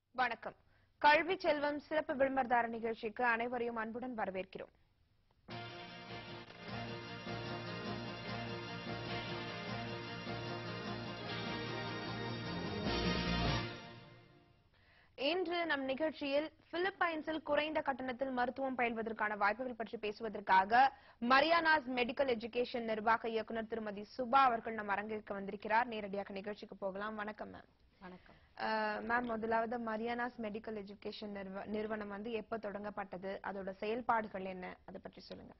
வணக்கம் கல்வி செல்வம் சிறப்பு விளம்பரதார நிகழ்ச்சிக்கு அனைவரையும் அன்புடன் வரவேற்கிறோம் இன்று நம் நிகழ்ச்சியில் பிலிப்பைன்ஸில் குறைந்த கட்டணத்தில் மருத்துவம் பயில்வதற்கான வாய்ப்புகள் பற்றி பேசுவதற்காக மரியானாஸ் மெடிக்கல் எஜுகேஷன் நிர்வாக இயக்குனர் திருமதி சுபா அவர்கள் நம் அரங்கிற்கு வந்திருக்கிறார் நேரடியாக நிகழ்ச்சிக்கு போகலாம் வணக்கம் மேம் வணக்கம் மேம் முதலாவது மரியானாஸ் மெடிக்கல் எஜுகேஷன் நிறுவனம் வந்து எப்ப தொடங்கப்பட்டது அதோட செயல்பாடுகள் என்ன அதை பற்றி சொல்லுங்க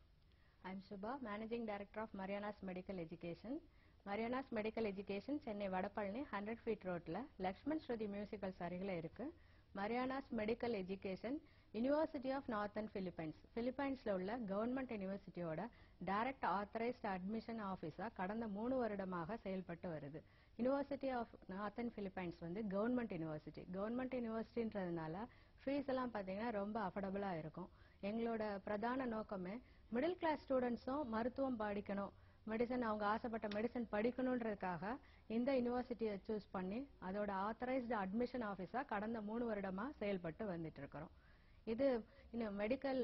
I'm Subha managing director of Marianas medical education Marianas medical education Chennai Vadapalani hundred feet ரோட்ல லக்ஷ்மண் ஸ்ருதி மியூசிக்கல்ஸ் அருகில இருக்கு Marianas medical education university of northern Philippines பிலிப்பைன்ஸ்ல உள்ள கவர்மெண்ட் யூனிவர்சிட்டியோட டைரக்ட் ஆத்தரைஸ்ட் அட்மிஷன் ஆபீஸா கடந்த மூணு வருடமாக செயல்பட்டு வருது யுனிவர்சிட்டி ஆஃப் நார்த்தன் பிலிப்பைன்ஸ் வந்து கவர்மெண்ட் யூனிவர்சிட்டி கவர்மெண்ட் யூனிவர்சிட்டின்றதுனால ஃபீஸ் எல்லாம் பாத்தீங்கன்னா ரொம்ப அஃபோர்டபுளா இருக்கும் எங்களோட பிரதான நோக்கமே மிடில் கிளாஸ் ஸ்டூடெண்ட்ஸும் மருத்துவம் படிக்கணும் மெடிசன் அவங்க ஆசைப்பட்ட மெடிசன் படிக்கணுன்றதுக்காக இந்த யூனிவர்சிட்டியை சூஸ் பண்ணி அதோட ஆத்தரைஸ்டு அட்மிஷன் ஆபீஸா கடந்த மூணு வருடமா செயல்பட்டு வந்துட்டு இருக்கிறோம் இது இன்னும் மெடிக்கல்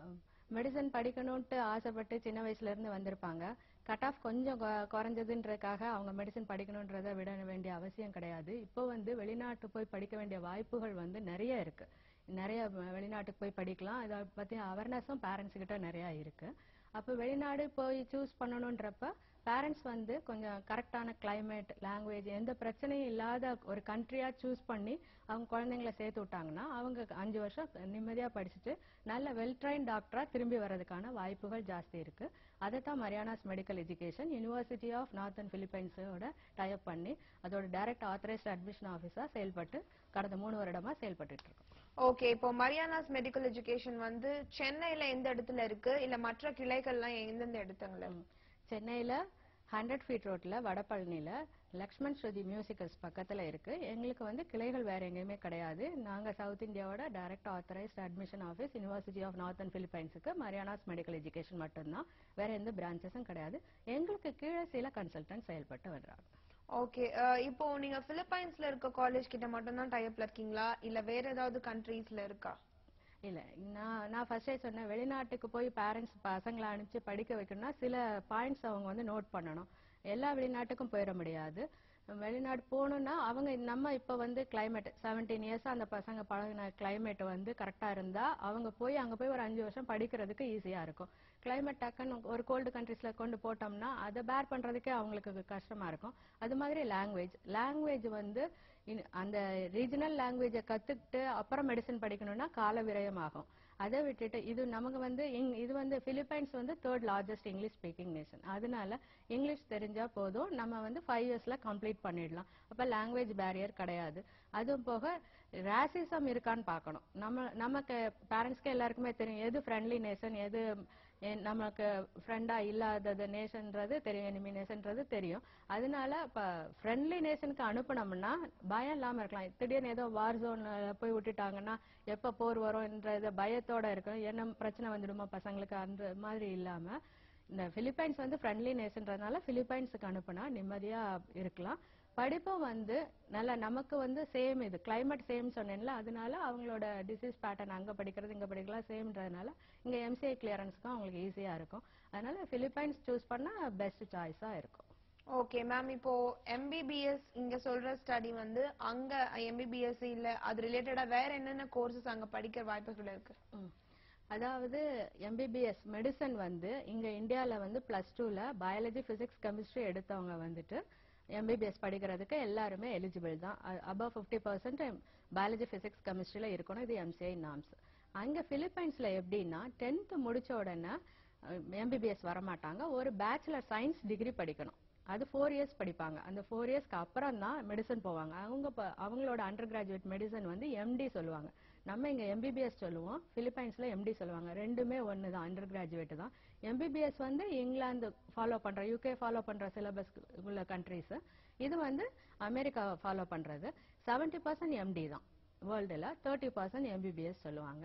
மெடிசன் படிக்கணும்ட்டு ஆசைப்பட்டு சின்ன வயசுல இருந்து வந்திருப்பாங்க கட் ஆஃப் கொஞ்சம் கொ- குறைஞ்சதுன்றதுக்காக அவங்க மெடிசன் படிக்கணுன்றதை விட வேண்டிய அவசியம் கிடையாது இப்போ வந்து வெளிநாட்டு போய் படிக்க வேண்டிய வாய்ப்புகள் வந்து நிறைய இருக்கு நிறைய வெ- வெளிநாட்டுக்கு போய் படிக்கலாம் இதை பத்தி அவேர்னஸும் பேரண்ட்ஸ் கிட்ட நிறைய இருக்கு அப்ப வெளிநாடு போய் சூஸ் பண்ணணுன்றப்ப பேரண்ட்ஸ் வந்து கொஞ்சம் கரெக்டான climate லாங்குவேஜ் எந்த பிரச்சனையும் இல்லாத ஒரு கண்ட்ரியா சூஸ் பண்ணி அவங்க குழந்தைங்களை சேர்த்து விட்டாங்கன்னா அவங்க அஞ்சு வருஷம் நிம்மதியா படிச்சுட்டு நல்ல வெல் ட்ரைன் டாக்டரா திரும்பி வர்றதுக்கான வாய்ப்புகள் ஜாஸ்தி இருக்கு அதை தான் Marianas medical education university of northern பிலிப்பைன்ஸோட டைப் பண்ணி அதோட டைரக்ட் ஆத்தரைஸ்ட் அட்மிஷன் ஆஃபீஸா செயல்பட்டு கடந்த மூணு வருடமா செயல்பட்டு இருக்கோம் ஓகே இப்போ மரியானாஸ் மெடிக்கல் எஜுகேஷன் வந்து சென்னையில எந்த இடத்துல இருக்கு இல்ல மற்ற கிளைகள்லாம் எந்தெந்த இடத்துங்கள சென்னையில ஹண்ட்ரட் ஃபீட் ரோட்ல வடபழனில லக்ஷ்மண் ஸ்ருதி மியூசிக்கல்ஸ் பக்கத்துல இருக்கு எங்களுக்கு வந்து கிளைகள் வேற எங்கேயுமே கிடையாது நாங்க சவுத் இந்தியாவோட direct authorised admission office university of northern பிலிப்பைன்ஸுக்கு மரியானாஸ் மெடிக்கல் எஜுகேஷன் மட்டும்தான் வேற எந்த பிரான்ச்சஸும் கிடையாது எங்களுக்கு கீழே சில கன்சல்டன்ட் செயல்பட்டு வர்றாங்க ஓகே இப்போ நீங்க பிலிப்பைன்ஸ்ல இருக்க காலேஜ் கிட்ட மட்டும் தான் டைப்ல இருக்கீங்களா இல்ல வேற ஏதாவது கண்ட்ரீஸ்ல இருக்கா இல்ல நான் நான் ஃபர்ஸ்டே சொன்னேன் வெளிநாட்டுக்கு போய் பேரண்ட்ஸ் பசங்களை அனுப்பிச்சு படிக்க வைக்கணும்னா சில பாயிண்ட்ஸ் அவங்க வந்து நோட் பண்ணணும் எல்லா வெளிநாட்டுக்கும் போயிட முடியாது வெளிநாடு போகணும்னா அவங்க நம்ம இப்ப வந்து கிளைமேட் செவன்டீன் இயர்ஸ் அந்த பசங்க பழகின கிளைமேட் வந்து கரெக்டா இருந்தா அவங்க போய் அங்க போய் ஒரு அஞ்சு வருஷம் படிக்கிறதுக்கு ஈஸியா இருக்கும் கிளைமேட் டக்குன்னு ஒரு கோல்டு கண்ட்ரீஸ்ல கொண்டு போட்டோம்னா அதை பேர் பண்றதுக்கே அவங்களுக்கு கஷ்டமா இருக்கும் அது மாதிரி லாங்குவேஜ் லாங்குவேஜ் வந்து இன்- அந்த ரீஜனல் லாங்குவேஜை கத்துக்கிட்டு அப்புறம் மெடிசன் படிக்கணும்னா கால விரயம் ஆகும் அதை விட்டுட்டு இது நமக்கு வந்து இங்- இது வந்து பிலிப்பைன்ஸ் வந்து third largest English speaking nation அதனால இங்கிலீஷ் தெரிஞ்சா போதும் நம்ம வந்து ஃபைவ் இயர்ஸ்ல கம்ப்ளீட் பண்ணிடலாம் அப்ப லாங்குவேஜ் பேரியர் கிடையாது அதுவும் போக ராசிசம் இருக்கான்னு பார்க்கணும் நம்ம நமக்கு பேரண்ட்ஸ்க்கு எல்லாருக்குமே தெரியும் எது ஃப்ரெண்ட்லி நேஷன் எது எ- நமக்கு ஃப்ரெண்டா இல்லாதது நேஷன்ன்றது தெரியும் எனிமி நேஷன்ன்றது தெரியும் அதனால இப்ப ஃப்ரெண்ட்லி நேஷனுக்கு அனுப்புனோம்னா பயம் இல்லாம இருக்கலாம் திடீர்னு ஏதோ வார் ஜோன் போய் விட்டுட்டாங்கன்னா எப்ப போர் வரும்ன்ற பயத்தோட இருக்கும் என்ன பிரச்சனை வந்துடுமா பசங்களுக்கு அந்த மாதிரி இல்லாம இந்த பிலிப்பைன்ஸ் வந்து ஃப்ரெண்ட்லி நேஷன்றதுனால பிலிப்பைன்ஸுக்கு அனுப்புனா நிம்மதியா இருக்கலாம் படிப்பும் வந்து நல்லா நமக்கு வந்து சேம் இது கிளைமேட் சேம் சொன்னேன்ல அதனால அவங்களோட டிசீஸ் பேட்டர்ன் அங்க படிக்கிறது இங்க படிக்கலாம் சேம்ன்றதுனால இங்க எம்சிஐ கிளியரன்ஸ்க்கும் அவங்களுக்கு ஈஸியா இருக்கும் அதனால பிலிப்பைன்ஸ் சூஸ் பண்ணா பெஸ்ட் சாய்ஸா இருக்கும் ஓகே மேம் இப்போ எம்பிபிஎஸ் இங்க சொல்ற ஸ்டடி வந்து அங்க எம்பிபிஎஸ் இல்ல அது ரிலேட்டடா வேற என்னென்ன கோர்சஸ் அங்க படிக்க வாய்ப்புகள் இருக்கு ம். அதாவது எம்பிபிஎஸ் மெடிசன் வந்து இங்க இந்தியால வந்து பிளஸ் டூல பயாலஜி பிசிக்ஸ் கெமிஸ்ட்ரி எடுத்தவங்க வந்துட்டு எம்பிபிஎஸ் படிக்கிறதுக்கு எல்லாருமே எலிஜிபிள் தான் above fifty percent biology physics கெமிஸ்ட்ரியில இருக்கணும் இது எம்சிஐ நாம்ஸ் அங்க பிலிப்பைன்ஸ்ல எப்படின்னா டென்த் முடிச்ச உடனே எம்பிபிஎஸ் வரமாட்டாங்க ஒரு பேச்சுலர் சயின்ஸ் டிகிரி படிக்கணும் அது ஃபோர் இயர்ஸ் படிப்பாங்க அந்த ஃபோர் இயர்ஸ்க்கு அப்புறம் தான் மெடிசன் போவாங்க அவங்க ப- அவங்களோட அண்டர் கிராஜுவேட் மெடிசன் வந்து எம்டி சொல்லுவாங்க நம்ம இங்க எம்பிபிஎஸ் சொல்லுவோம் பிலிப்பைன்ஸ்ல எம்டி சொல்லுவாங்க ரெண்டுமே ஒன்று தான் அண்டர் கிராஜுவேட் தான் எம்பிபிஎஸ் வந்து இங்கிலாந்து ஃபாலோ பண்ற யூகே ஃபாலோ பண்ற சிலபஸ் உள்ள கண்ட்ரிஸ் இது வந்து அமெரிக்கா ஃபாலோ பண்றது 70% பர்சன்ட் எம்டி தான் வேர்ல்டுல தேர்ட்டி பர்சன்ட் எம்பிபிஎஸ் சொல்லுவாங்க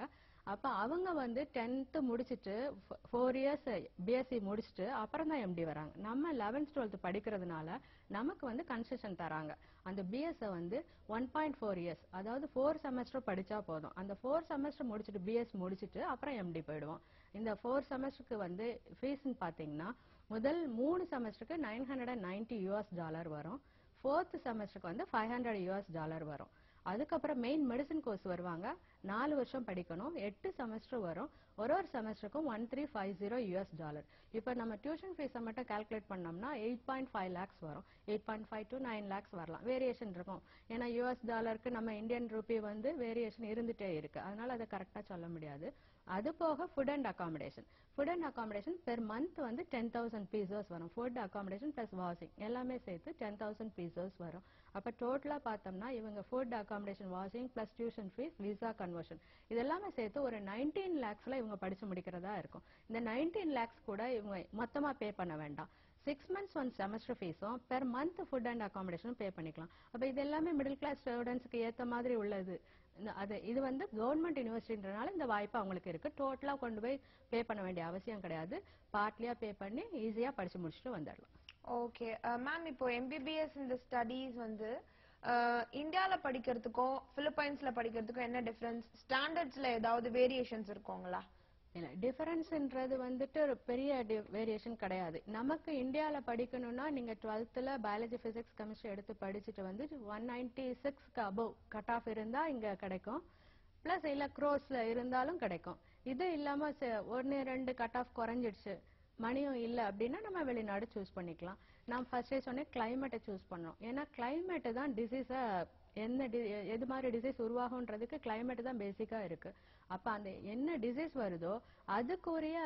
அப்ப அவங்க வந்து டென்த் முடிச்சிட்டு ஃபோர் இயர்ஸ் பிஎஸ்சி முடிச்சிட்டு அப்புறம் தான் எம்டி வராங்க நம்ம லெவன்த் டுவெல்த் படிக்கிறதுனால நமக்கு வந்து கன்செஷன் தராங்க அந்த பிஎஸ் வந்து ஒன் பாயிண்ட் ஃபோர் இயர்ஸ் அதாவது ஃபோர் செமஸ்டர் படிச்சா போதும் அந்த ஃபோர் செமஸ்டர் முடிச்சிட்டு பிஎஸ் முடிச்சிட்டு அப்புறம் எம்டி போயிடுவோம் இந்த ஃபோர் செமஸ்டருக்கு வந்து ஃபீஸ்னு பாத்தீங்கன்னா முதல் மூணு செமஸ்டருக்கு nine hundred and ninety US dollar வரும் ஃபோர்த் செமஸ்டருக்கு வந்து ஃபைவ் ஹண்ட்ரட் யூஎஸ் டாலர் வரும் அதுக்கப்புறம் மெயின் மெடிசன் கோர்ஸ் வருவாங்க நாலு வருஷம் படிக்கணும் எட்டு செமஸ்டர் வரும் ஒரு ஒரு செமஸ்டருக்கும் one three five zero US dollar இப்போ நம்ம டியூஷன் ஃபீஸை மட்டும் கால்குலேட் பண்ணோம்னா எயிட் பாயிண்ட் ஃபைவ் லேக்ஸ் வரும் eight point five to nine lakhs வரலாம் வேரியேஷன் இருக்கும் ஏன்னா யூஎஸ் டாலருக்கு நம்ம இந்தியன் ரூபி வந்து வேரியேஷன் இருந்துட்டே இருக்கு அதனால அதை கரெக்டாக சொல்ல முடியாது அது போக food and accommodation food and accommodation per month வந்து டென் தௌசண்ட் பீசர்ஸ் வரும் ஃபுட் அகாமடேஷன் பிளஸ் வாஷிங் எல்லாமே சேர்த்து டென் தௌசண்ட் பீசர்ஸ் வரும் அப்ப டோட்டலா பார்த்தோம்னா இவங்க food accommodation washing plus tuition fees visa conversion இதெல்லாமே சேர்த்து ஒரு நைன்டீன் லேக்ஸ்ல இவங்க படிச்சு முடிக்கிறதா இருக்கும் இந்த நைன்டீன் லேக்ஸ் கூட இவங்க மொத்தமா பே பண்ண வேண்டாம் சிக்ஸ் மந்த்ஸ் ஒன் செமஸ்டர் ஃபீஸும் பெர் மந்த் ஃபுட் அண்ட் அகாமடேஷனும் பே பண்ணிக்கலாம் அப்ப இது எல்லாமே மிடில் கிளாஸ் ஸ்டூடெண்ட்ஸ்க்கு ஏத்த மாதிரி உள்ளது இந்த- அது இது வந்து கவர்மெண்ட் யூனிவர்சிட்டின்றனால இந்த வாய்ப்பு அவங்களுக்கு இருக்கு டோட்டலா கொண்டு போய் பே பண்ண வேண்டிய அவசியம் கிடையாது பார்ட்லியா பே பண்ணி ஈஸியா படிச்சு முடிச்சுட்டு வந்துடலாம் ஓகே மேம் இப்போ எம்பிபிஎஸ் இந்த ஸ்டடீஸ் வந்து அஹ், இந்தியால படிக்கிறதுக்கும் பிலிப்பைன்ஸ்ல படிக்கிறதுக்கும் என்ன டிஃபரன்ஸ் ஸ்டாண்டர்ட்ஸ்ல ஏதாவது வேரியேஷன்ஸ் இருக்குங்களா இல்ல டிஃபரன்ஸ்ன்றது வந்துட்டு ஒரு பெரிய வேரியேஷன் கிடையாது நமக்கு இந்தியால படிக்கணும்னா நீங்க டுவெல்த்ல பயாலஜி பிசிக்ஸ் கெமிஸ்ட்ரி எடுத்து படிச்சுட்டு வந்து ஒன் நைன்டி சிக்ஸ்க்கு அபவ் கட் ஆஃப் இருந்தா இங்க கிடைக்கும் பிளஸ் இல்ல க்ரோஸ்ல இருந்தாலும் கிடைக்கும் இது இல்லாம ச- ஒன்னு ரெண்டு கட் ஆஃப் குறைஞ்சிடுச்சு மணியும் இல்ல அப்படின்னா நம்ம வெளிநாடு சூஸ் பண்ணிக்கலாம் நான் ஃபர்ஸ்டே சொன்னேன் கிளைமேட்டை சூஸ் பண்ணோம் ஏன்னா கிளைமேட் தான் டிசீஸ என்ன di- எது மாதிரி டிசீஸ் உருவாகுன்றதுக்கு கிளைமேட் தான் பேசிக்கா இருக்கு அப்ப அந்த என்ன டிசீஸ் வருதோ அதுக்குரிய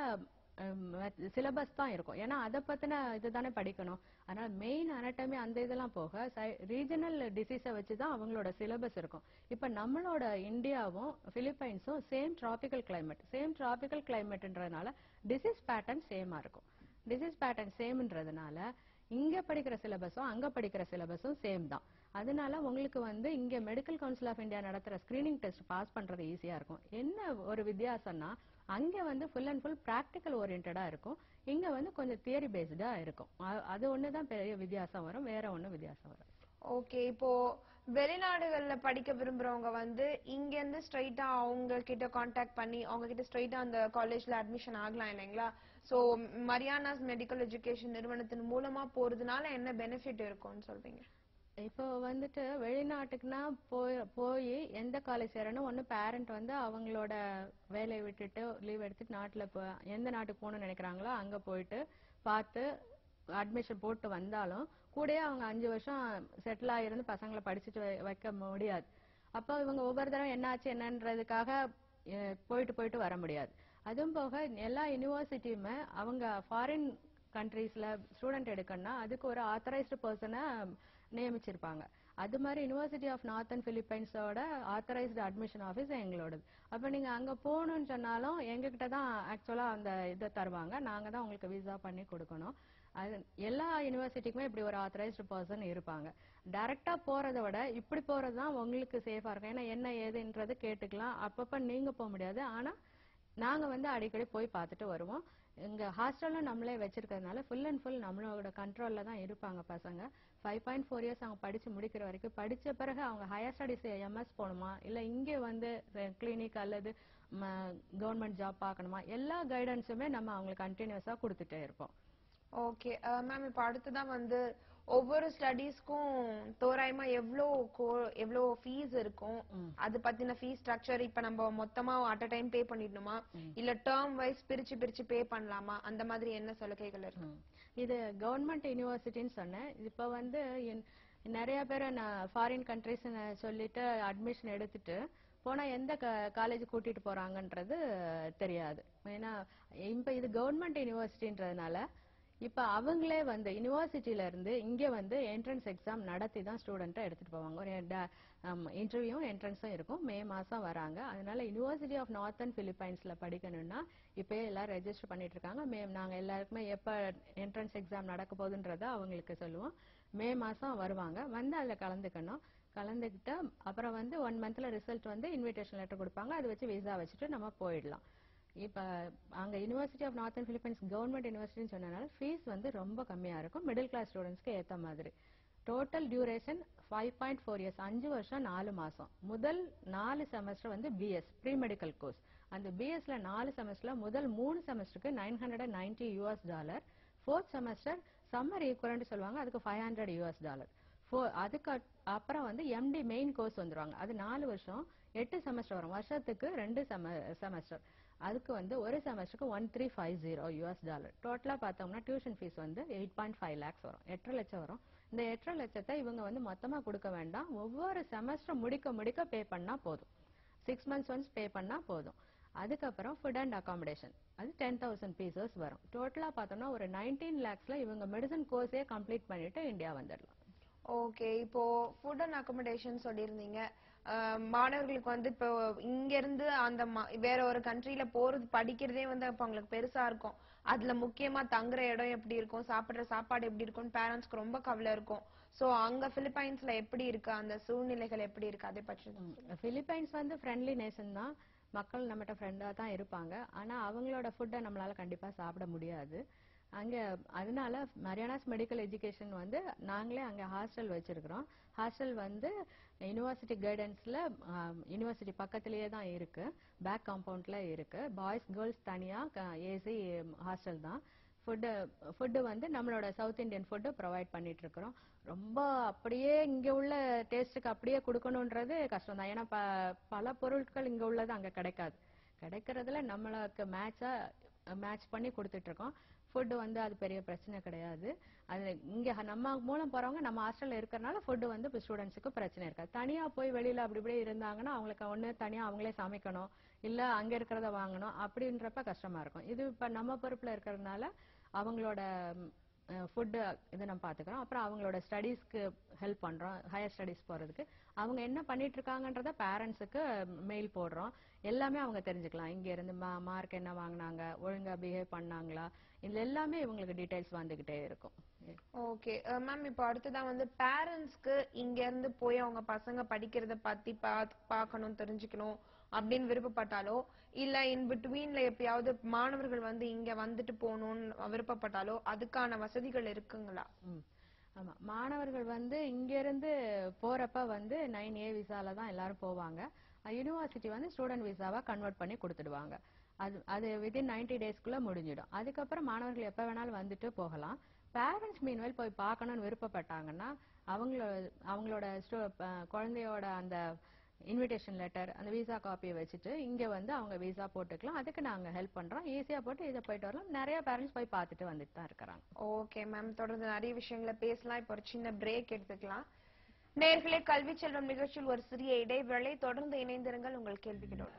சிலபஸ் தான் இருக்கும் ஏன்னா அதை பத்தின இதுதானே படிக்கணும் அதனால மெயின் anatomy அந்த இதெல்லாம் போக ரீஜனல் டிசீஸை வச்சு தான் அவங்களோட சிலபஸ் இருக்கும் இப்ப நம்மளோட இந்தியாவும் பிலிப்பைன்ஸும் same tropical climate same tropical கிளைமேட்ன்றதுனால டிசீஸ் பேட்டர்ன் சேமா இருக்கும் டிசீஸ் பேட்டர்ன் சேம்ன்றதுனால இங்க படிக்கிற சிலபஸும் அங்க படிக்கிற சிலபஸும் சேம் தான் அதனால உங்களுக்கு வந்து இங்க மெடிக்கல் கவுன்சில் ஆஃப் இந்தியா நடத்துற ஸ்கிரீனிங் டெஸ்ட் பாஸ் பண்றது ஈஸியா இருக்கும் என்ன ஒரு வித்தியாசம்னா அங்க வந்து ஃபுல் அண்ட் ஃபுல் பிராக்டிக்கல் ஓரியன்டா இருக்கும் இங்க வந்து கொஞ்சம் தியரி பேஸ்டா இருக்கும் அ- அது ஒண்ணுதான் பெரிய வித்தியாசம் வரும் வேற ஒண்ணும் வித்தியாசம் வரும் ஓகே இப்போ வெளிநாடுகள்ல படிக்க விரும்புறவங்க வந்து இங்க இருந்து ஸ்ட்ரைட்டா அவங்க கிட்ட காண்டாக்ட் பண்ணி அவங்க கிட்ட ஸ்ட்ரைட்டா அந்த காலேஜ்ல அட்மிஷன் ஆகலாம் இல்லைங்களா சோ மரியானாஸ் மெடிக்கல் எஜுகேஷன் நிறுவனத்தின் மூலமா போறதுனால என்ன பெனிஃபிட் இருக்கும்னு சொல்றீங்க இப்போ வந்துட்டு வெளிநாட்டுக்குன்னா போய் போய் எந்த காலேஜ் சேரணும் ஒண்ணு பேரண்ட் வந்து அவங்களோட வேலையை விட்டுட்டு லீவ் எடுத்துட்டு நாட்டுல போ எந்த நாட்டுக்கு போகணும்னு நினைக்கிறாங்களோ அங்க போயிட்டு பார்த்து அட்மிஷன் போட்டு வந்தாலும் கூடயே அவங்க அஞ்சு வருஷம் செட்டில் ஆகிருந்து பசங்களை படிச்சுட்டு வை- வைக்க முடியாது அப்போ இவங்க ஒவ்வொரு தடவை என்னாச்சு என்னன்றதுக்காக அஹ், போயிட்டு போயிட்டு வர முடியாது அதுவும் போக எல்லா யூனிவர்சிட்டியுமே அவங்க ஃபாரின் கண்ட்ரீஸ்ல ஸ்டூடெண்ட் எடுக்கணும்னா அதுக்கு ஒரு ஆத்தரைஸ்டு பர்சனை நியமிச்சிருப்பாங்க அது மாதிரி யுனிவர்சிட்டி ஆஃப் நார்த்தன் பிலிப்பைன்ஸோட ஆத்தரைஸ்டு அட்மிஷன் ஆஃபீஸ் எங்களோடது அப்ப நீங்க அங்க போகணும்னு சொன்னாலும் எங்ககிட்ட தான் ஆக்சுவலா அந்த இதை தருவாங்க நாங்க தான் உங்களுக்கு விசா பண்ணி கொடுக்கணும் அது எல்லா யூனிவர்சிட்டிக்குமே இப்படி ஒரு ஆத்தரைஸ்டு பர்சன் இருப்பாங்க டைரக்டா போறதை விட இப்படி போறது தான் உங்களுக்கு சேஃபா இருக்கும் ஏன்னா என்ன ஏதுன்றது கேட்டுக்கலாம் அப்பப்ப நீங்க போக முடியாது ஆனா நாங்க வந்து அடிக்கடி போய் பார்த்துட்டு வருவோம் இங்க ஹாஸ்டல்லும் நம்மளே வச்சிருக்கிறதுனால ஃபுல் அண்ட் ஃபுல் நம்மளோட கண்ட்ரோல்ல தான் இருப்பாங்க பசங்க ஃபைவ் பாயிண்ட் ஃபோர் இயர்ஸ் அவங்க படிச்சு முடிக்கிற வரைக்கும் படிச்ச பிறகு அவங்க ஹையர் ஸ்டடிஸ் எம்எஸ் போகணுமா இல்ல இங்கே வந்து கிளினிக் அல்லது கவர்மெண்ட் ஜாப் பார்க்கணுமா எல்லா கைடன்ஸுமே நம்ம அவங்களுக்கு கண்டினியூஸா கொடுத்துட்டே இருப்போம் ஓகே மேம் இப்போ அடுத்ததான் வந்து ஒவ்வொரு ஸ்டடீஸ்க்கும் தோராயமா எவ்வளோ கோ எவ்வளோ ஃபீஸ் இருக்கும் அது பத்தின ஃபீஸ் ஸ்ட்ரக்சர் இப்ப நம்ம மொத்தமா அட் அ டைம் பே பண்ணிடணுமா இல்ல டேர்ம் வைஸ் பிரிச்சு பிரிச்சு பே பண்ணலாமா அந்த மாதிரி என்ன சலுகைகள் இருக்கு ம். இது கவர்மெண்ட் யூனிவர்சிட்டின்னு சொன்னேன் இப்ப வந்து இன்- நிறைய பேர் நான் ஃபாரின் கண்ட்ரிஸ் சொல்லிட்டு அட்மிஷன் எடுத்துட்டு போனா எந்த காலேஜ் கூட்டிட்டு போறாங்கன்றது தெரியாது ஏன்னா இப்ப இது கவர்மெண்ட் யூனிவர்சிட்டின்றதுனால இப்ப அவங்களே வந்து யுனிவர்சிட்டியில இருந்து இங்க வந்து என்ட்ரன்ஸ் எக்ஸாம் நடத்தி தான் ஸ்டூடெண்ட்டை எடுத்துட்டு போவாங்க ஒரு இன்டர்வியூவும் என்ட்ரன்ஸும் இருக்கும் மே மாசம் வராங்க அதனால யுனிவர்சிட்டி ஆஃப் நார்த்தன் பிலிப்பைன்ஸ்ல படிக்கணும்னா இப்பயே எல்லாரும் ரெஜிஸ்டர் பண்ணிட்டு இருக்காங்க மே நாங்க எல்லாருக்குமே எப்ப என்ட்ரன்ஸ் எக்ஸாம் நடக்க போகுதுன்றத அவங்களுக்கு சொல்லுவோம் மே மாசம் வருவாங்க வந்து அதுல கலந்துக்கணும் கலந்துக்கிட்டு அப்புறம் வந்து ஒன் மந்த்ல ரிசல்ட் வந்து இன்விடேஷன் லெட்டர் கொடுப்பாங்க அதை வச்சு விசா வச்சுட்டு நம்ம போயிடலாம் இப்ப அங்க university of northern Philippines government யூனிவர்சிட்டின்னு சொன்னனால ஃபீஸ் வந்து ரொம்ப கம்மியா இருக்கும் மிடில் கிளாஸ் ஸ்டூடெண்ட்ஸ்க்கு ஏத்த மாதிரி total duration five point four years அஞ்சு வருஷம் நாலு மாசம் முதல் நாலு செமஸ்டர் வந்து பிஎஸ் ப்ரீ மெடிக்கல் கோர்ஸ் அந்த பிஎஸ்ல நாலு செமஸ்டர்ல முதல் மூணு செமஸ்டருக்கு nine hundred and ninety US dollar fourth semester summer equivalent சொல்லுவாங்க அதுக்கு ஃபைவ் ஹண்ட்ரட் யூஎஸ் டாலர் அதுக்கு அப்- அப்புறம் வந்து எம்டி மெயின் கோர்ஸ் வந்துருவாங்க அது நாலு வருஷம் எட்டு செமஸ்டர் வரும் வருஷத்துக்கு ரெண்டு செமஸ்டர் அதுக்கு வந்து ஒரு செமஸ்டருக்கு one three five zero US dollar டோட்டலா பார்த்தோம்னா டியூஷன் ஃபீஸ் வந்து எயிட் பாயிண்ட் ஃபைவ் லேக்ஸ் வரும் எட்டரை லட்சம் வரும் இந்த எட்டரை லட்சத்தை இவங்க வந்து மொத்தமா கொடுக்க வேண்டாம் ஒவ்வொரு செமஸ்டர் முடிக்க முடிக்க பே பண்ணா போதும் சிக்ஸ் மந்த்ஸ் ஒன்ஸ் பே பண்ணா போதும் அதுக்கப்புறம் ஃபுட் அண்ட் அகாமடேஷன் அது டென் தௌசண்ட் பீசஸ் வரும் டோட்டலா பார்த்தோம்னா ஒரு நைன்டீன் லேக்ஸ்ல இவங்க மெடிசன் கோர்ஸே கம்ப்ளீட் பண்ணிட்டு இந்தியா வந்துடலாம் ஓகே இப்போ ஃபுட் அண்ட் அக்கமடேஷன் சொல்லியிருந்தீங்க அஹ், மாணவர்களுக்கு வந்து இப்போ இங்க இருந்து அந்த ம- வேற ஒரு கண்ட்ரில போறது படிக்கிறதே வந்து அப்ப அவங்களுக்கு பெருசா இருக்கும் அதுல முக்கியமா தங்குற இடம் எப்படி இருக்கும் சாப்பிடுற சாப்பாடு எப்படி இருக்கும் பேரண்ட்ஸ்க்கு ரொம்ப கவலை இருக்கும் சோ அங்க பிலிப்பைன்ஸ்ல எப்படி இருக்கு அந்த சூழ்நிலைகள் எப்படி இருக்கு அதை பற்றி பிலிப்பைன்ஸ் வந்து ஃப்ரெண்ட்லி நேஷன் தான் மக்கள் நம்மகிட்ட ஃப்ரெண்டா தான் இருப்பாங்க ஆனா அவங்களோட ஃபுட்டை நம்மளால கண்டிப்பா சாப்பிட முடியாது அங்க அதனால மரியானாஸ் மெடிக்கல் எஜுகேஷன் வந்து நாங்களே அங்க ஹாஸ்டல் வச்சிருக்கிறோம் ஹாஸ்டல் வந்து யுனிவர்சிட்டி கைடன்ஸ்ல யுனிவர்சிட்டி பக்கத்திலேயே தான் இருக்கு பேக் காம்பவுண்ட்ல இருக்கு பாய்ஸ் கேர்ள்ஸ் தனியா ஏசி ஹாஸ்டல் தான் ஃபுட்டு ஃபுட்டு வந்து நம்மளோட சவுத் இந்தியன் ஃபுட்டு ப்ரொவைட் பண்ணிட்டு இருக்கிறோம் ரொம்ப அப்படியே இங்க உள்ள டேஸ்ட்டுக்கு அப்படியே கொடுக்கணுன்றது கஷ்டம் தான் ஏன்னா ப- பல பொருட்கள் இங்க உள்ளது அங்க கிடைக்காது கிடைக்கிறதுல நம்மளுக்கு மேட்சா மேட்ச் பண்ணி கொடுத்துட்டு இருக்கோம் ஃபுட்டு வந்து அது பெரிய பிரச்சனை கிடையாது அது இங்க நம்ம மூலம் போறவங்க நம்ம ஹாஸ்டல்ல இருக்கறனால ஃபுட்டு வந்து இப்போ ஸ்டூடெண்ட்ஸுக்கு பிரச்சனை இருக்காது தனியா போய் வெளியில அப்படி இப்படி இருந்தாங்கன்னா அவங்களுக்கு ஒண்ணு தனியா அவங்களே சமைக்கணும் இல்ல அங்க இருக்கிறத வாங்கணும் அப்படின்றப்ப கஷ்டமா இருக்கும் இது இப்ப நம்ம பொறுப்புல இருக்கிறதுனால அவங்களோட ஃபுட்டு இதை நம்ம பாத்துக்கிறோம் அப்புறம் அவங்களோட ஸ்டடீஸ்க்கு ஹெல்ப் பண்றோம் ஹையர் ஸ்டடீஸ் போறதுக்கு அவங்க என்ன பண்ணிட்டு இருக்காங்கன்றத பேரண்ட்ஸுக்கு மெயில் போடுறோம் எல்லாமே அவங்க தெரிஞ்சுக்கலாம் இங்க இருந்து மார்க் என்ன வாங்குனாங்க ஒழுங்கா பிஹேவ் பண்ணாங்களா இதுல எல்லாமே இவங்களுக்கு டீடைல்ஸ் வந்துகிட்டே இருக்கும் ஓகே மேம் இப்போ அடுத்ததான் வந்து பேரண்ட்ஸ்க்கு இங்க இருந்து போய் அவங்க பசங்க படிக்கிறத பத்தி பாத்- பார்க்கணும் தெரிஞ்சுக்கணும் அப்படின்னு விருப்பப்பட்டாலோ இல்ல இன் பிட்வீன்ல எப்பயாவது மாணவர்கள் வந்து இங்க வந்துட்டு போகணும்னு விருப்பப்பட்டாலோ அதுக்கான வசதிகள் இருக்குங்களா ம். ஆமா மாணவர்கள் வந்து இங்க இருந்து போறப்ப வந்து நைன் ஏ விசால தான் எல்லாரும் போவாங்க யுனிவர்சிட்டி வந்து ஸ்டூடெண்ட் விசாவா கன்வெர்ட் பண்ணி கொடுத்துடுவாங்க அது அது வித்தின் 90 டேஸ்க்குள்ள முடிஞ்சிடும் அதுக்கப்புறம் மாணவர்கள் எப்ப வேணாலும் வந்துட்டு போகலாம் பேரண்ட்ஸ் மீன்வெல் போய் பார்க்கணும்னு விருப்பப்பட்டாங்கன்னா அவங்களோட அவங்களோட stu- அஹ் குழந்தையோட அந்த இன்விடேஷன் லெட்டர் அந்த விசா காப்பியை வச்சுட்டு இங்க வந்து அவங்க விசா போட்டுக்கலாம் அதுக்கு நாங்க ஹெல்ப் பண்றோம் ஈஸியா போட்டு இதை போயிட்டு வரலாம் நிறைய பேரண்ட்ஸ் போய் பார்த்துட்டு வந்துட்டு தான் இருக்கிறாங்க ஓகே மேம் தொடர்ந்து நிறைய விஷயங்களை பேசலாம் இப்போ ஒரு சின்ன பிரேக் எடுத்துக்கலாம் நேர்களே கல்வி செல்வம் நிகழ்ச்சியில் ஒரு சிறிய இடைவேளை தொடர்ந்து இணைந்திருங்கள் உங்கள் கேள்விகளோடு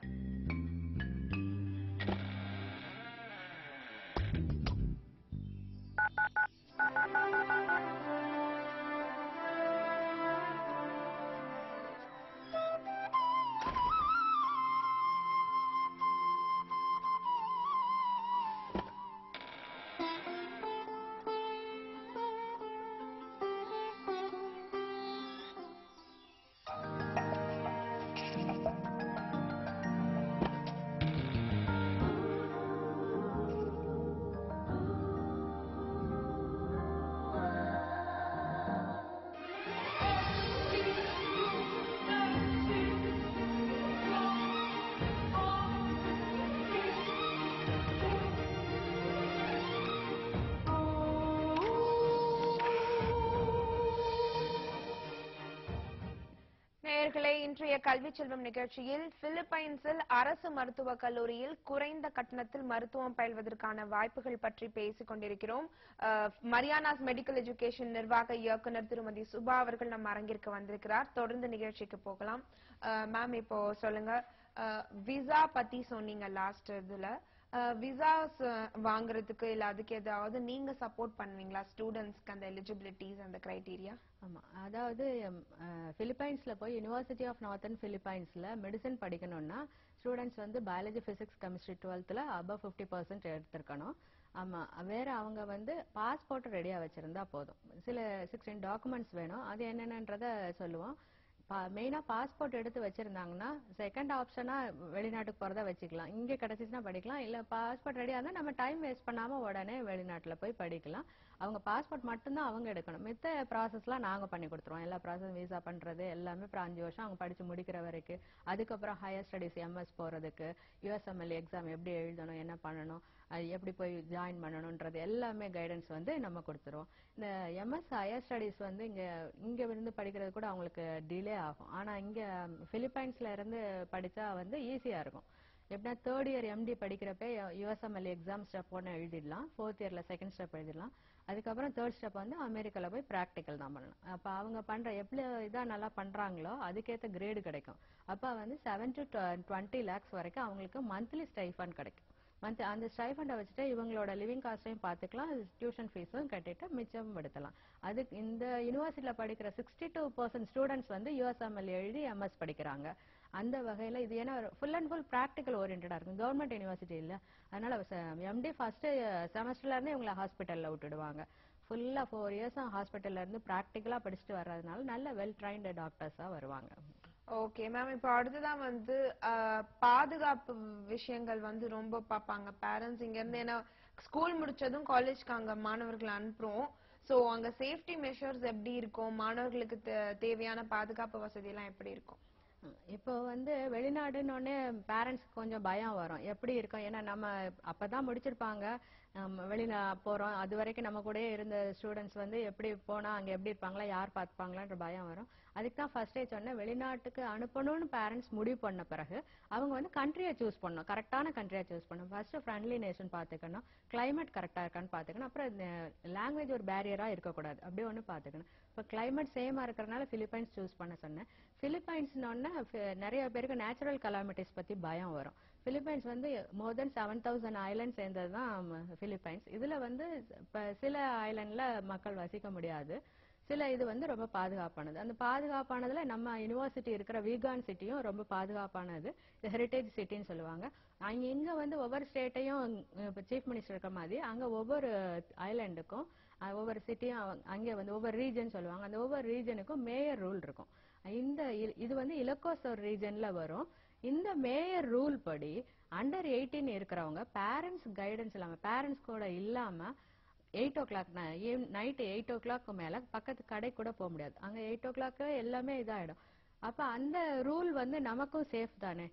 நேயர்களே இன்றைய கல்வி செல்வம் நிகழ்ச்சியில் பிலிப்பைன்ஸில் அரசு மருத்துவக் கல்லூரியில் குறைந்த கட்டணத்தில் மருத்துவம் பயில்வதற்கான வாய்ப்புகள் பற்றி பேசிக் கொண்டிருக்கிறோம் அஹ், மரியானாஸ் மெடிக்கல் எஜுகேஷன் நிர்வாக இயக்குனர் திருமதி சுபா அவர்கள் நம்ம அரங்கிற்கு வந்திருக்கிறார் தொடர்ந்து நிகழ்ச்சிக்கு போகலாம் மேம் இப்போ சொல்லுங்க விசா பத்தி சொன்னீங்க லாஸ்ட் இதுல விசாஸ் வாங்குறதுக்கு இல்ல அதுக்கு ஏதாவது நீங்க சப்போர்ட் பண்ணுவீங்களா ஸ்டூடெண்ட்ஸ்க்கு அந்த எலிஜிபிலிட்டிஸ் அந்த கிரைட்டீரியா ஆமா அதாவது பிலிப்பைன்ஸ்ல போய் யுனிவர்சிட்டி ஆஃப் நார்த்தன் பிலிப்பைன்ஸ்ல மெடிசன் படிக்கணும்னா ஸ்டூடெண்ட்ஸ் வந்து பயாலஜி பிசிக்ஸ் கெமிஸ்ட்ரி டுவெல்த்ல அபவ் ஃபிஃப்டி பர்சன்ட் எடுத்திருக்கணும் ஆமா வேற அவங்க வந்து பாஸ்போர்ட் ரெடியா வச்சிருந்தா போதும் சில சிக்ஸ்டீன் டாக்குமெண்ட்ஸ் வேணும் அது என்னென்னன்றத சொல்லுவோம் மெயினா பாஸ்போர்ட் எடுத்து வச்சிருந்தாங்கன்னா செகண்ட் ஆப்ஷனா வெளிநாட்டுக்கு போறதா வச்சுக்கலாம் இங்க கிடைச்சிச்சுன்னா படிக்கலாம் இல்ல பாஸ்போர்ட் ரெடியா இருந்தா நம்ம டைம் வேஸ்ட் பண்ணாம உடனே வெளிநாட்டுல போய் படிக்கலாம் அவங்க பாஸ்போர்ட் மட்டும்தான் அவங்க எடுக்கணும் மித்த ப்ராசஸ்லாம் நாங்க பண்ணி கொடுத்துருவோம் எல்லா ப்ராசஸ் விசா பண்றது எல்லாமே அப்புறம் அஞ்சு வருஷம் அவங்க படிச்சு முடிக்கிற வரைக்கும் அதுக்கப்புறம் ஹையர் ஸ்டடிஸ் எம்எஸ் போறதுக்கு யூஎஸ்எம்எல் எக்ஸாம் எப்படி எழுதணும் என்ன பண்ணணும் அது எப்படி போய் ஜாயின் பண்ணணும்ன்றது எல்லாமே கைடன்ஸ் வந்து நம்ம கொடுத்துருவோம் இந்த எம்எஸ் ஹையர் ஸ்டடிஸ் வந்து இங்க இங்க இருந்து படிக்கிறது கூட அவங்களுக்கு டிலே ஆகும் ஆனா இங்க பிலிப்பைன்ஸ்ல இருந்து படிச்சா வந்து ஈஸியா இருக்கும் எப்படின்னா தேர்ட் இயர் எம்டி படிக்கிறப்ப யூஎஸ்எம்எல் எக்ஸாம் ஸ்டெப் ஒன்று எழுதிடலாம் ஃபோர்த் இயர்ல செகண்ட் ஸ்டெப் எழுதிடலாம் அதுக்கப்புறம் தேர்ட் ஸ்டெப் வந்து அமெரிக்கால போய் ப்ராக்டிக்கல் தான் பண்ணணும் அப்ப அவங்க பண்ற எப்படி இதா நல்லா பண்றாங்களோ அதுக்கேத்த கிரேடு கிடைக்கும் அப்ப வந்து செவன் டு டுவெண்ட்டி லேக்ஸ் வரைக்கும் அவங்களுக்கு மந்த்லி ஸ்டைஃபண்ட் கிடைக்கும் மந்த் அந்த ஸ்டைஃபண்டை வச்சுட்டு இவங்களோட லிவிங் காஸ்டையும் பார்த்துக்கலாம் டியூஷன் ஃபீஸும் கட்டிட்டு மிச்சம் படுத்தலாம் அதுக்கு இந்த யூனிவர்சிட்டியில படிக்கிற சிக்ஸ்டி டூ பர்சன்ட் ஸ்டூடெண்ட்ஸ் வந்து யூஎஸ்எம்எல் எழுதி எம்எஸ் படிக்கிறாங்க அந்த வகையில இது ஏன்னா ஃபுல் அண்ட் ஃபுல் ப்ராக்டிக்கல் ஓரியன்டா இருக்கும் கவர்மெண்ட் யூனிவர்சிட்டி இல்ல அதனால எம்டி ஃபர்ஸ்ட் செமஸ்டர்ல இருந்தே இவங்களை ஹாஸ்பிட்டல்ல விட்டுடுவாங்க ஃபுல்லா ஃபோர் இயர்ஸ் ஹாஸ்பிட்டல்ல இருந்து ப்ராக்டிக்கலா படிச்சுட்டு வர்றதுனால நல்ல வெல் ட்ரைன்டு டாக்டர்ஸா வருவாங்க ஓகே மேம் இப்போ அடுத்ததான் வந்து அஹ், பாதுகாப்பு விஷயங்கள் வந்து ரொம்ப பார்ப்பாங்க பேரண்ட்ஸ் இங்க இருந்து ஏன்னா ஸ்கூல் முடிச்சதும் காலேஜ்க்கு அங்க மாணவர்களை அனுப்புறோம் சோ அங்க சேஃப்டி மெஷர்ஸ் எப்படி இருக்கும் மாணவர்களுக்கு தே- தேவையான பாதுகாப்பு வசதி எல்லாம் எப்படி இருக்கும் ம், இப்போ வந்து வெளிநாடுன்னொடனே பேரண்ட்ஸ் கொஞ்சம் பயம் வரும் எப்படி இருக்கும் ஏன்னா நம்ம அப்பதான் முடிச்சிருப்பாங்க நம்ம வெளியில போறோம் அது வரைக்கும் நம்ம கூடயே இருந்த ஸ்டூடெண்ட்ஸ் வந்து எப்படி போனா அங்க எப்படி இருப்பாங்களா யார் பார்த்துப்பாங்களான்ற பயம் வரும் அதுக்கு தான் ஃபர்ஸ்டே சொன்னேன் வெளிநாட்டுக்கு அனுப்பணும்னு பேரண்ட்ஸ் முடிவு பண்ண பிறகு அவங்க வந்து கண்ட்ரியை சூஸ் பண்ணணும் கரெக்டான கண்ட்ரியை சூஸ் பண்ணணும் ஃபர்ஸ்ட் ஃப்ரெண்ட்லி நேஷன் பார்த்துக்கணும் கிளைமேட் கரெக்டா இருக்கான்னு பார்த்துக்கணும் அப்புறம் லாங்குவேஜ் ஒரு பேரியரா இருக்கக்கூடாது அப்படி ஒன்று பார்த்துக்கணும் இப்போ கிளைமேட் சேமா இருக்கிறனால பிலிப்பைன்ஸ் சூஸ் பண்ண சொன்னேன் பிலிப்பைன்ஸ்னோடனே நிறைய பேருக்கு நேச்சுரல் கலாமிட்டிஸ் பத்தி பயம் வரும் பிலிப்பைன்ஸ் வந்து more than seven thousand island சேர்ந்தது தான் பிலிப்பைன்ஸ் இதுல வந்து இப்ப சில ஐலண்ட்ல மக்கள் வசிக்க முடியாது சில இது வந்து ரொம்ப பாதுகாப்பானது அந்த பாதுகாப்பானதுல நம்ம யுனிவர்சிட்டி இருக்கிற வீகான் சிட்டியும் ரொம்ப பாதுகாப்பானது ஹெரிட்டேஜ் சிட்டின்னு சொல்லுவாங்க அங்க இங்க வந்து ஒவ்வொரு ஸ்டேட்டையும் இப்ப சீஃப் மினிஸ்டர் இருக்கிற மாதிரி அங்க ஒவ்வொரு ஐலண்டுக்கும் ஒவ்வொரு சிட்டியும் அங்கே வந்து ஒவ்வொரு ரீஜன் சொல்லுவாங்க அந்த ஒவ்வொரு ரீஜனுக்கும் மேயர் ரூல் இருக்கும் இந்த இ- இது வந்து இலக்கோசோர் ரீஜன்ல வரும் இந்த மேயர் ரூல் படி அண்டர் எயிட்டீன் இருக்கிறவங்க பேரண்ட்ஸ் கைடன்ஸ் இல்லாம பேரண்ட்ஸ் கூட இல்லாம eight o'clock night eight o'clock மேல பக்கத்து கடை கூட போக முடியாது அங்க எயிட் ஓ கிளாக் எல்லாமே இதாயிடும் அப்ப அந்த ரூல் வந்து நமக்கும் சேஃப் தானே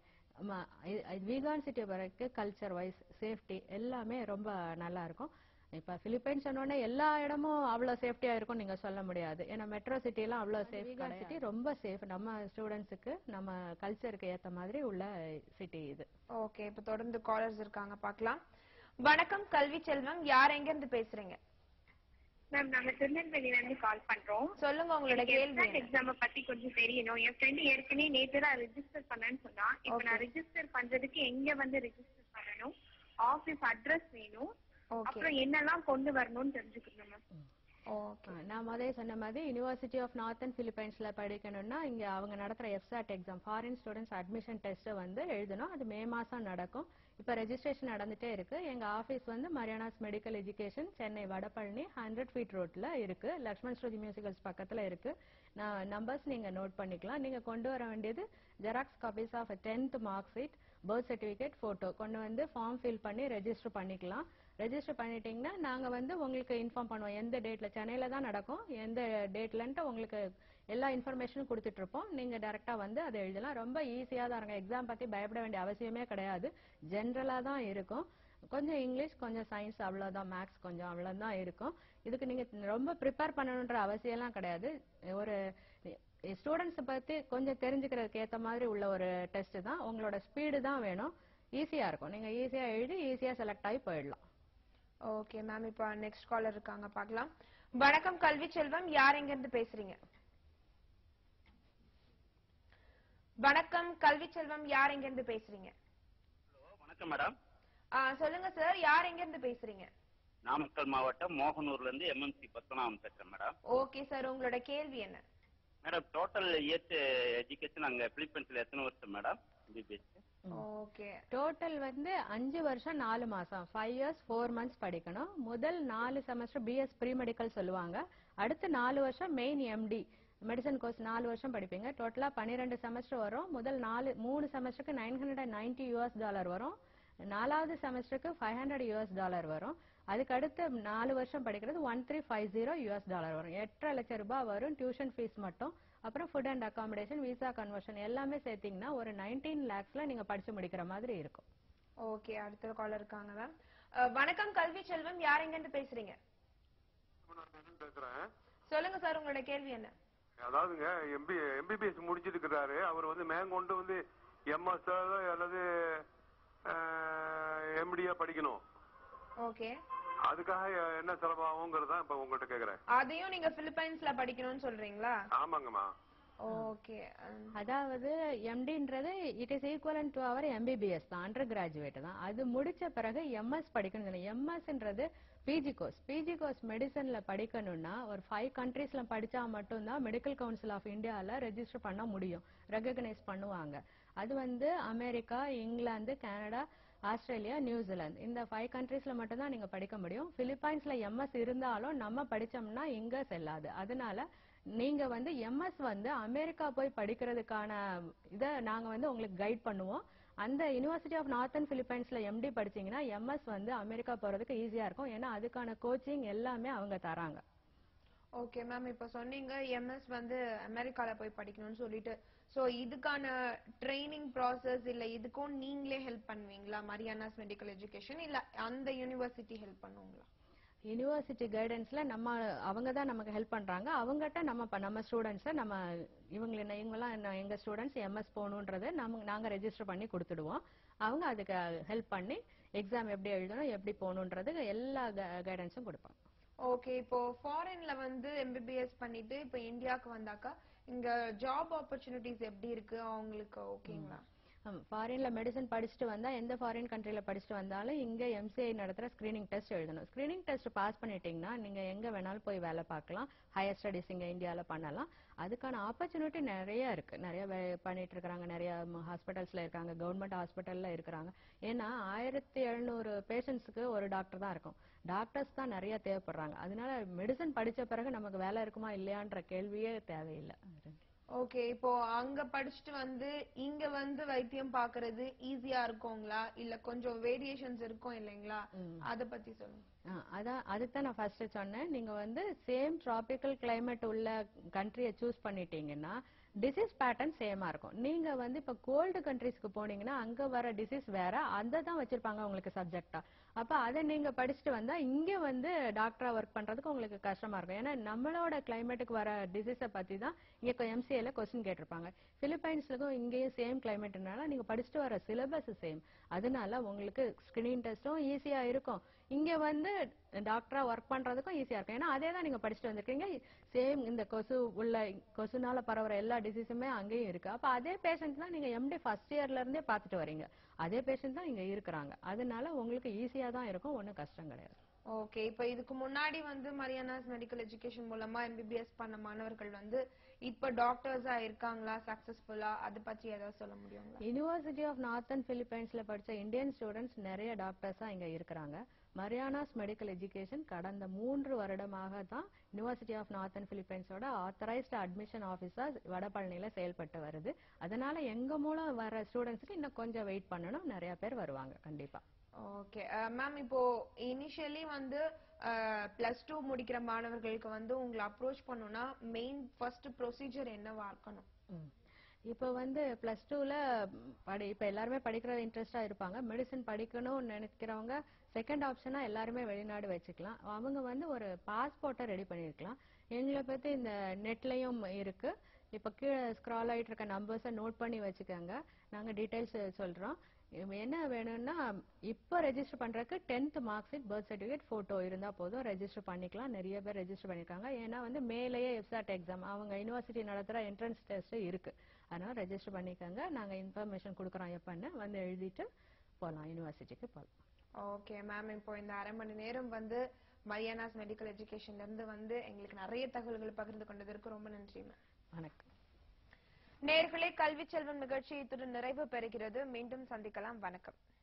வீகான் சிட்டி வரைக்கும் கல்ச்சர் வைஸ் சேஃப்டி எல்லாமே ரொம்ப நல்லா இருக்கும் இப்ப பிலிப்பைன்ஸ் சொன்னோடனே எல்லா இடமும் அவ்வளவு சேஃப்டியா இருக்கும் நீங்க சொல்ல முடியாது ஏன்னா மெட்ரோ சிட்டி எல்லாம் அவ்வளவு சேஃப் சிட்டி ரொம்ப சேஃப் நம்ம ஸ்டூடெண்ட்ஸுக்கு நம்ம கல்ச்சருக்கு ஏத்த மாதிரி உள்ள சிட்டி இது ஓகே இப்போ தொடர்ந்து காலர்ஸ் இருக்காங்க பார்க்கலாம் வணக்கம் கல்வி செல்வம் யார் எங்க இருந்து பேசுறீங்க மேம் நாங்க திருநெல்வேலில இருந்து கால் பண்றோம் சொல்லுங்க உங்களோட கேள்வி என்ன? எக்ஸாம பத்தி கொஞ்சம் தெரியணும் என் ஃப்ரெண்ட் ஏற்கனவே நேத்து தான் ரெஜிஸ்டர் பண்ணேன்னு சொன்னா இப்போ நான் ரெஜிஸ்டர் பண்றதுக்கு எங்க வந்து ரெஜிஸ்டர் பண்ணணும் ஆபீஸ் அட்ரஸ் வேணும் ஓகே அப்புறம் என்னெல்லாம் கொண்டு வரணும்னு தெரிஞ்சுக்கணும் மேம் ஓகே ஆ, நான் முதல்ல சொன்ன மாதிரி யுனிவர்சிட்டி ஆஃப் நார்த்தன் பிலிப்பைன்ஸ்ல படிக்கணும்னா இங்க அவங்க நடத்துற FSAT exam foreign students admission test வந்து எழுதணும் அது மே மாசம் நடக்கும் இப்ப ரெஜிஸ்ட்ரேஷன் நடந்துட்டே இருக்கு எங்க ஆபீஸ் வந்து Marianas medical education Chennai Vadapalani hundred feet ரோட்ல இருக்கு லக்ஷ்மண் ஸ்ருதி மியூசிக்கல்ஸ் பக்கத்துல இருக்கு நான் நம்பர்ஸ் நீங்க நோட் பண்ணிக்கலாம் நீங்க கொண்டு வர வேண்டியது xerox copies of tenth mark sheet birth certificate photo கொண்டு வந்து ஃபார்ம் ஃபில் பண்ணி ரெஜிஸ்டர் பண்ணிக்கலாம் ரெஜிஸ்டர் பண்ணிட்டீங்கன்னா நாங்க வந்து உங்களுக்கு இன்ஃபார்ம் பண்ணுவோம் எந்த டேட்ல சென்னையில தான் நடக்கும் எந்த டேட்லன்ட்டு உங்களுக்கு எல்லா இன்ஃபர்மேஷனும் கொடுத்துட்டு இருப்போம் நீங்க டைரக்டா வந்து அதை எழுதலாம் ரொம்ப ஈஸியா தான் இருக்கும் எக்ஸாம் பத்தி பயப்பட வேண்டிய அவசியமே கிடையாது ஜென்ரலா தான் இருக்கும் கொஞ்சம் இங்கிலீஷ் கொஞ்சம் சயின்ஸ் அவ்வளவுதான் மேக்ஸ் கொஞ்சம் அவ்வளவுதான் இருக்கும் இதுக்கு நீங்க ரொம்ப ப்ரிப்பேர் பண்ணணுன்ற அவசியம்லாம் கிடையாது ஒரு ஸ்டூடெண்ட்ஸ் பத்தி கொஞ்சம் தெரிஞ்சுக்கிறதுக்கு ஏத்த மாதிரி உள்ள ஒரு டெஸ்ட் தான் உங்களோட ஸ்பீடு தான் வேணும் ஈஸியா இருக்கும் நீங்க ஈஸியா எழுதி ஈஸியா செலக்ட் ஆகி போயிடலாம் ஓகே மேம் இப்போ நெக்ஸ்ட் காலர் இருக்காங்க பார்க்கலாம் வணக்கம் கல்வி செல்வம் யார் எங்க இருந்து பேசுறீங்க வணக்கம் கல்வி செல்வம் யார் எங்க இருந்து பேசுறீங்க வணக்கம் மேடம் ஆ, சொல்லுங்க சார் யார் எங்க இருந்து பேசுறீங்க நாமக்கல் மாவட்டம் மோகனூர்ல இருந்து எம்எம்சி பத்மநாபம் பேசுறேன் மேடம் ஓகே சார் உங்களோட கேள்வி என்ன மேடம் டோட்டல் இயர்ஸ் எஜுகேஷன் அங்க பிலிப்பைன்ஸ்ல எத்தனை வருஷம் மேடம் எம்பிபிஎஸ் ஓகே டோட்டல் வந்து அஞ்சு வருஷம் நாலு மாசம் ஃபைவ் இயர்ஸ் ஃபோர் மந்த்ஸ் படிக்கணும் முதல் நாலு செமஸ்டர் பிஎஸ் ப்ரீ மெடிக்கல் சொல்லுவாங்க அடுத்த நாலு வருஷம் மெயின் எம்டி மெடிசன் கோர்ஸ் நாலு வருஷம் படிப்பீங்க டோட்டலா பன்னிரெண்டு செமஸ்டர் வரும் முதல் நாலு மூணு செமஸ்டருக்கு nine hundred and ninety US dollar வரும் நாலாவது செமஸ்டருக்கு ஃபைவ் ஹண்ட்ரட் யூஎஸ் டாலர் வரும் அதுக்கு அடுத்த நாலு வருஷம் படிக்கிறது one three five zero US dollar வரும் எட்டரை லட்சம் ரூபாய் வரும் டியூஷன் ஃபீஸ் மட்டும் அப்புறம் food and accommodation visa conversion எல்லாமே சேர்த்தீங்கன்னா ஒரு நைன்டீன் லேக்ஸ்ல நீங்க படிச்சு முடிக்கிற மாதிரி இருக்கும் ஓகே அடுத்த காலர் இருக்காங்க மேம் வணக்கம் கல்வி செல்வம் யார் எங்க இருந்து பேசுறீங்க பேசுறேன் சொல்லுங்க சார் உங்களோட கேள்வி என்ன அதாவதுங்க எம்பி எம்பிபிஎஸ் முடிச்சிருக்கிறாரு அவர் வந்து மேற்கொண்டு வந்து எம்எஸ் அல்லது எம்டியா படிக்கணும் ஓகே அதுக்காக என்ன செலவாகுங்கிறது தான் இப்ப உங்கள்கிட்ட கேக்குறேன் அதையும் நீங்க பிலிப்பைன்ஸ்ல படிக்கணும்னு சொல்றீங்களா ஆமாங்கம்மா ஓகே அதாவது எம்டின்றது it is equivalent to our MBBS தான் அண்டர் கிராஜுவேட் தான் அது முடிச்ச பிறகு எம்எஸ் படிக்கணும் எம்எஸ்ன்றது பிஜி கோர்ஸ் பிஜி கோர்ஸ் மெடிசன்ல படிக்கணும்னா ஒரு ஃபைவ் கண்ட்ரீஸ்ல படிச்சா மட்டும்தான் மெடிக்கல் கவுன்சில் ஆஃப் இந்தியால ரெஜிஸ்டர் பண்ண முடியும் ரெகக்னைஸ் பண்ணுவாங்க அது வந்து America England Canada Australia New Zealand இந்த ஃபைவ் கண்ட்ரீஸ்ல மட்டும்தான் நீங்க படிக்க முடியும் பிலிப்பைன்ஸ்ல எம்எஸ் இருந்தாலும் நம்ம படிச்சோம்னா இங்க செல்லாது அதனால நீங்க வந்து எம்எஸ் வந்து அமெரிக்கா போய் படிக்கிறதுக்கான இத நாங்க வந்து உங்களுக்கு கைட் பண்ணுவோம் அந்த யுனிவர்சிட்டி ஆஃப் நார்த்தன் பிலிப்பைன்ஸ்ல எம்டி படிச்சீங்கன்னா எம்எஸ் வந்து அமெரிக்கா போறதுக்கு ஈஸியா இருக்கும் ஏன்னா அதுக்கான கோச்சிங் எல்லாமே அவங்க தராங்க ஓகே மேம் இப்ப சொன்னீங்க எம்எஸ் வந்து அமெரிக்கால போய் படிக்கணும்னு சொல்லிட்டு சோ இதுக்கான ட்ரைனிங் ப்ராசஸ் இல்ல இதுக்கும் நீங்களே ஹெல்ப் பண்ணுவீங்களா மரியானாஸ் மெடிக்கல் எஜுகேஷன் இல்ல அந்த யூனிவர்சிட்டி ஹெல்ப் பண்ணுவாங்களா யூனிவர்சிட்டி கைடன்ஸ்ல நம்ம அவங்க தான் நமக்கு ஹெல்ப் பண்றாங்க அவங்ககிட்ட நம்ம ப- நம்ம ஸ்டூடெண்ட்ஸை நம்ம இவங்க என்ன இவங்கெல்லாம் என்ன எங்க ஸ்டூடெண்ட்ஸ் எம்எஸ் போகணுன்றதை நம்ம நாங்க ரெஜிஸ்டர் பண்ணி கொடுத்துடுவோம் அவங்க அதுக்கு ஹெல்ப் பண்ணி எக்ஸாம் எப்படி எழுதணும் எப்படி போகணுன்றது எல்லா கைடன்ஸும் கொடுப்பாங்க ஓகே இப்போ ஃபாரின்ல வந்து எம்பிபிஎஸ் பண்ணிட்டு இப்போ இந்தியாவுக்கு வந்தாக்கா இங்க ஜாப் ஆப்பர்ச்சுனிட்டிஸ் எப்படி இருக்கு அவங்களுக்கு ஓகேங்களா ஃபாரின்ல மெடிசன் படிச்சுட்டு வந்தா எந்த ஃபாரின் கண்ட்ரில படிச்சுட்டு வந்தாலும் இங்க எம்சிஐ நடத்துற ஸ்கிரீனிங் டெஸ்ட் எழுதணும் ஸ்கிரீனிங் டெஸ்ட் பாஸ் பண்ணிட்டீங்கன்னா நீங்க எங்க வேணாலும் போய் வேலை பார்க்கலாம் ஹையர் ஸ்டடிஸ் இங்க இந்தியால பண்ணலாம் அதுக்கான ஆப்பர்ச்சுனிட்டி நிறைய இருக்கு நிறைய வே- பண்ணிட்டு இருக்காங்க நிறைய ஹாஸ்பிட்டல்ஸ்ல இருக்காங்க கவர்மெண்ட் ஹாஸ்பிட்டல்ல இருக்கிறாங்க ஏன்னா ஆயிரத்தி எழுநூறு பேஷண்ட்ஸ்க்கு ஒரு டாக்டர் தான் இருக்கும் டாக்டர்ஸ் தான் நிறைய தேவைப்படுறாங்க அதனால மெடிசன் படிச்ச பிறகு நமக்கு வேலை இருக்குமா இல்லையான்ற கேள்வியே தேவையில்லை ஓகே இப்போ அங்க படிச்சுட்டு வந்து இங்க வந்து வைத்தியம் பாக்குறது ஈஸியா இருக்குங்களா இல்ல கொஞ்சம் வேரியேஷன்ஸ் இருக்கும் இல்லைங்களா அத பத்தி சொல்லுங்க ஆ, அதான் அதுதான் நான் ஃபர்ஸ்ட் சொன்னேன் நீங்க வந்து சேம் டிராபிக்கல் climate உள்ள கண்ட்ரியை சூஸ் பண்ணிட்டீங்கன்னா டிசீஸ் பேட்டர்ன் சேமா இருக்கும் நீங்க வந்து இப்ப கோல்டு கண்ட்ரீஸ்க்கு போனீங்கன்னா அங்க வர டிசீஸ் வேற அதை தான் வச்சிருப்பாங்க உங்களுக்கு சப்ஜெக்டா அப்ப அதை நீங்க படிச்சுட்டு வந்தா இங்க வந்து டாக்டரா ஒர்க் பண்றதுக்கு உங்களுக்கு கஷ்டமா இருக்கும் ஏன்னா நம்மளோட கிளைமேட்டுக்கு வர டிசீஸை பத்தி தான் இங்க எம்சிஏல கொஸ்டின் கேட்டிருப்பாங்க பிலிப்பைன்ஸ்லக்கும் இங்கேயும் சேம் கிளைமேட்னால நீங்க படிச்சுட்டு வர சிலபஸ் சேம் அதனால உங்களுக்கு ஸ்கிரீன் டெஸ்டும் ஈஸியா இருக்கும் இங்க வந்து டாக்டரா ஒர்க் பண்றதுக்கும் ஈஸியா இருக்கும் ஏன்னா அதே தான் நீங்க படிச்சுட்டு வந்திருக்கீங்க சேம் இந்த கொசு உள்ள கொசுனால பரவுற எல்லா டிசீஸுமே அங்கேயும் இருக்கு அப்ப அதே பேஷண்ட் தான் நீங்க எம்டி ஃபர்ஸ்ட் இயர்ல இருந்தே பார்த்துட்டு வரீங்க அதே பேஷண்ட் தான் இங்க இருக்கிறாங்க அதனால உங்களுக்கு ஈஸியா தான் இருக்கும் ஒண்ணும் கஷ்டம் கிடையாது ஓகே இப்போ இதுக்கு முன்னாடி வந்து மரியானாஸ் மெடிக்கல் எஜுகேஷன் மூலமா எம்பிபிஎஸ் பண்ண மாணவர்கள் வந்து இப்ப டாக்டர்ஸா இருக்காங்களா சக்சஸ்ஃபுல்லா அத பத்தி ஏதாவது சொல்ல முடியுங்களா யுனிவர்சிட்டி ஆஃப் நார்த்தன் பிலிப்பைன்ஸ்ல படிச்ச இந்தியன் ஸ்டூடெண்ட்ஸ் நிறைய டாக்டர்ஸா இங்க இருக்கிறாங்க மரியானாஸ் மெடிக்கல் எஜுகேஷன் கடந்த மூன்று வருடமாக தான் யுனிவர்சிட்டி ஆஃப் நார்த்தன் பிலிப்பைன்ஸோட ஆத்தரைஸ்டு அட்மிஷன் ஆஃபீஸர் வடபழனியில செயல்பட்டு வருது அதனால எங்க மூலம் வர ஸ்டூடெண்ட்ஸ்க்கு இன்னும் கொஞ்சம் வெயிட் பண்ணணும் நிறைய பேர் வருவாங்க கண்டிப்பா ஓகே மேம் இப்போ இனிஷியலி வந்து பிளஸ் டூ முடிக்கிற மாணவர்களுக்கு வந்து உங்களை அப்ரோச் பண்ணணும்னா மெயின் ஃபர்ஸ்ட் ப்ரொசீஜர் என்னவா இருக்கணும் ம். இப்போ வந்து பிளஸ் டூல படி இப்போ எல்லாருமே படிக்கிற இன்ட்ரெஸ்டா இருப்பாங்க மெடிசன் படிக்கணும்னு நினைக்கிறவங்க செகண்ட் ஆப்ஷனா எல்லாருமே வெளிநாடு வச்சுக்கலாம் அவங்க வந்து ஒரு பாஸ்போர்ட்டை ரெடி பண்ணிருக்கலாம் எங்களை பத்தி இந்த நெட்லயும் இருக்கு இப்போ கீழே ஸ்க்ரால் ஆயிட்டு இருக்க நம்பர்ஸை நோட் பண்ணி வச்சுக்கோங்க நாங்க டீடைல்ஸ் சொல்றோம் இவங்க என்ன வேணும்னா இப்போ ரெஜிஸ்டர் பண்றதுக்கு tenth mark sheet birth certificate photo இருந்தா போதும் ரெஜிஸ்டர் பண்ணிக்கலாம் நிறைய பேர் ரெஜிஸ்டர் பண்ணிருக்காங்க ஏன்னா வந்து மேலேயே எஃப்சாட் எக்ஸாம் அவங்க யூனிவர்சிட்டி நடத்துற என்ட்ரன்ஸ் டெஸ்ட் இருக்கு அதனால ரெஜிஸ்டர் பண்ணிக்கோங்க நாங்க இன்ஃபர்மேஷன் கொடுக்குறோம் எப்பன்னு வந்து எழுதிட்டு போலாம் யூனிவர்சிட்டிக்கு போகலாம் ஓகே மேம் இப்போ இந்த அரை மணி நேரம் வந்து மரியானாஸ் மெடிக்கல் எஜுகேஷன்ல இருந்து வந்து எங்களுக்கு நிறைய தகவல்கள் பகிர்ந்து கொண்டதற்கு ரொம்ப நன்றி மேம் வணக்கம் நேர்களே கல்வி செல்வன் நிகழ்ச்சி இத்துடன் நிறைவு பெறுகிறது மீண்டும் சந்திக்கலாம் வணக்கம்